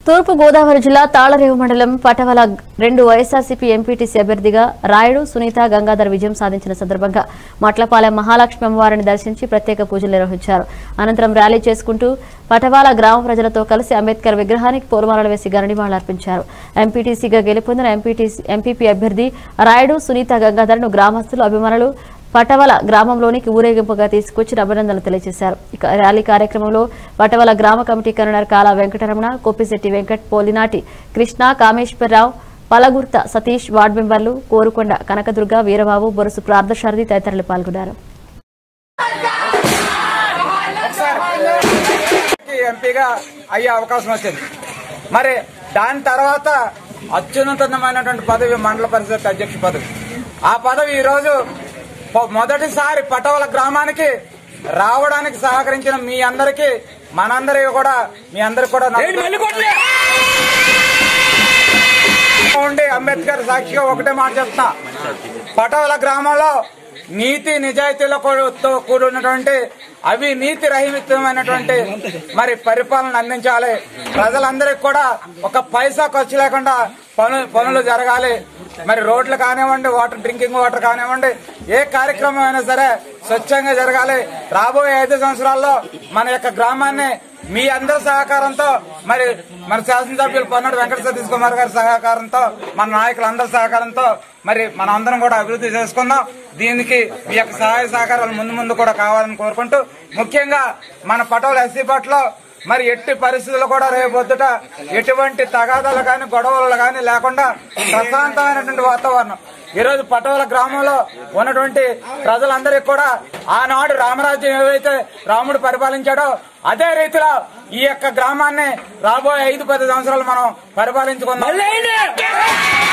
తూర్పు గోదావరి జిల్లా తాళరేవు మండలం పటవల రెండు వైఎస్ఆర్సీపీ ఎంపీటీసీ అభ్యర్థిగా రాయుడు సునీత గంగాధర్ విజయం సాధించిన సందర్భంగా మట్లపాలెం మహాలక్ష్మి అమ్మవారిని దర్శించి ప్రత్యేక పూజలు నిర్వహించారు అనంతరం ర్యాలీ చేసుకుంటూ పటవాల గ్రామ ప్రజలతో కలిసి అంబేద్కర్ విగ్రహానికి పూలమాలలు వేసి గరణిమాలర్పించారు ఎంపీటీసీగా గెలుపొందిన ఎంపీటీసీ ఎంపీపీ అభ్యర్థి రాయుడు సునీత గంగాధర్ను గ్రామస్తులు అభిమానులు పటవల గ్రామంలోనికి ఊరేగింపుగా తీసుకొచ్చి అభినందనలు తెలియజేశారు ఇక ర్యాలీ కార్యక్రమంలో పటవల గ్రామ committee convener Kala Venkataramana Kopisetti Venkat Polinati Krishna Kameswararao Palagurtha Satish ward మెంబర్లు కోరుకొండ కనకదుర్గ వీరబాబు బొరుసు ప్రార్థశారథి తదితరులు పాల్గొన్నారు కి ఎంపీగా అయ్యే అవకాశం వచ్చింది మరి దాని తర్వాత అత్యున్నతమైనటువంటి పదవి మండల పరిషత్ అధ్యక్ష పదవి ఆ పదవి ఈ రోజు పొ- మొదటిసారి పటవల గ్రామానికి రావడానికి సహకరించిన మీ అందరికి మనందరి కూడా మీ అందరికి కూడా నా- ఉండి అంబేద్కర్ సాక్షిగా ఒకటే మాట చెప్తా పటవల గ్రామంలో నీతి నిజాయితీలో తో కూడినటువంటి అవినీతి రహితమైనటువంటి మరి పరిపాలన అందించాలి ప్రజలందరికీ కూడా ఒక పైసా ఖర్చు లేకుండా పనులు పనులు జరగాలి మరి రోడ్లు కానివ్వండి వాటర్ డ్రింకింగ్ వాటర్ కానివ్వండి ఏ కార్యక్రమం అయినా సరే స్వచ్ఛంగా జరగాలి రాబోయే ఐదు సంవత్సరాల్లో మన యొక్క గ్రామాన్ని మీ అందరి సహకారంతో మరి మన శాసనసభ్యులు పొన్నాడు వెంకట సతీష్ కుమార్ గారి సహకారంతో మన నాయకులందరి సహకారంతో మరి మన అందరం కూడా అభివృద్ధి చేసుకుందాం దీనికి మీ యొక్క సహాయ సహకారాలు ముందు ముందు కూడా కావాలని కోరుకుంటూ ముఖ్యంగా మన పటోల ఎస్సీ పట్లో మరి ఎట్టి పరిస్థితుల్లో కూడా రేపొద్దుట ఎటువంటి తగాదాలు కానీ గొడవలు కానీ లేకుండా ప్రశాంతమైనటువంటి వాతావరణం ఈ రోజు పటోల గ్రామంలో ఉన్నటువంటి ప్రజలందరికీ కూడా ఆనాడు రామరాజ్యం ఏవైతే రాముడు పరిపాలించాడో అదే రీతిలో ఈ యొక్క గ్రామాన్ని రాబోయే ఐదు పది సంవత్సరాలు మనం పరిపాలించుకుందాం